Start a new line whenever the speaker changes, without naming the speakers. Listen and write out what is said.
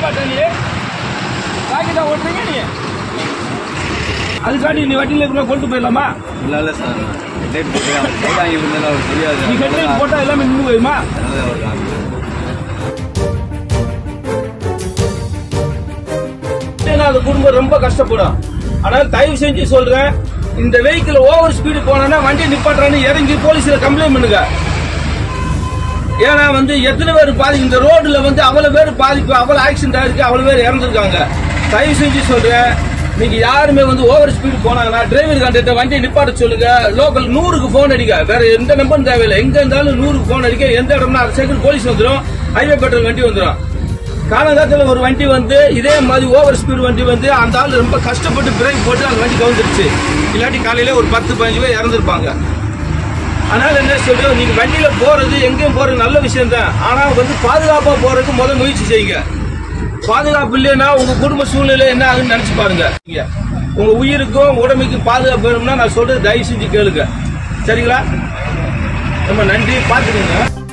ராக்கெட்டா நீ ராக்கெட்டா ஓட்டுறீங்க நீ அதுக்காண்டி நீ வண்டியில இருக்கிற கொண்டு போயிடலாமா
இல்ல இல்ல சார் ஹெட்லைட் போட்டு அவர் கை வாங்கி இருந்தாலும் அவர் தெரியாது
நீ ஹெட்லைட் போட்டா எல்லாமே நின்று போயிருமா
அதனால அவர் காமிக்கல.
ஏன்னா அந்த குடும்பம் ரொம்ப கஷ்டப்படும் அதனால தயவு செஞ்சு சொல்றேன் இந்த வெஹிக்கிள் ஓவர் ஸ்பீடு போனா வண்டி நிப்பாட்டுறான்னு இறங்கி போலீஸ்ல கம்ப்ளைண்ட் பண்ணுங்க ஏன்னா வந்து எத்தனை பேர் பாதி இந்த ரோடுல வந்து அவ்வளவு பேர் பாதிப்பு அவ்வளவு ஆக்சிடென்ட் ஆயிருக்கு அவ்வளவு பேர் இறந்துருக்காங்க தயவு செஞ்சு சொல்றேன் நீங்க யாருமே வந்து ஓவர் ஸ்பீடு போனாங்கன்னா டிரைவர் கண்டிட்ட வண்டியை நிப்பாட்ட சொல்லுங்க லோக்கல் நூறுக்கு போன் அடிக்க வேற எந்த நம்பரும் தேவையில்லை எங்க இருந்தாலும் நூறுக்கு போன் அடிக்க எந்த இடம்னா அரை செகண்ட் போலீஸ் வந்துடும் ஹைவே பெட்ரோல் வண்டி வந்துடும் காலங்காலத்துல ஒரு வண்டி வந்து இதே மாதிரி ஓவர் ஸ்பீடு வண்டி வந்து அந்த ஆள் ரொம்ப கஷ்டப்பட்டு பிரேக் போட்டு அந்த வண்டி கவுந்துருச்சு இல்லாட்டி காலையில ஒரு பத்து பதினஞ்சு பேர் இறந்துருப்பாங்க அதனால என்ன சொல்றோம் நீங்க வண்டியில போறது எங்கேயும் போறது நல்ல விஷயம் தான் ஆனா வந்து பாதுகாப்பா போறதுக்கு முதல் முயற்சி செய்யுங்க பாதுகாப்பு இல்லைன்னா உங்க குடும்ப சூழ்நிலை என்ன ஆகுன்னு நினைச்சு பாருங்க நீங்க. உங்க உயிருக்கும் உங்க உடம்புக்கும் பாதுகாப்பு வேணும்னா நான் சொல்றது தயவு செஞ்சு கேளுங்க சரிங்களா ரொம்ப நன்றி பாத்துக்கோங்க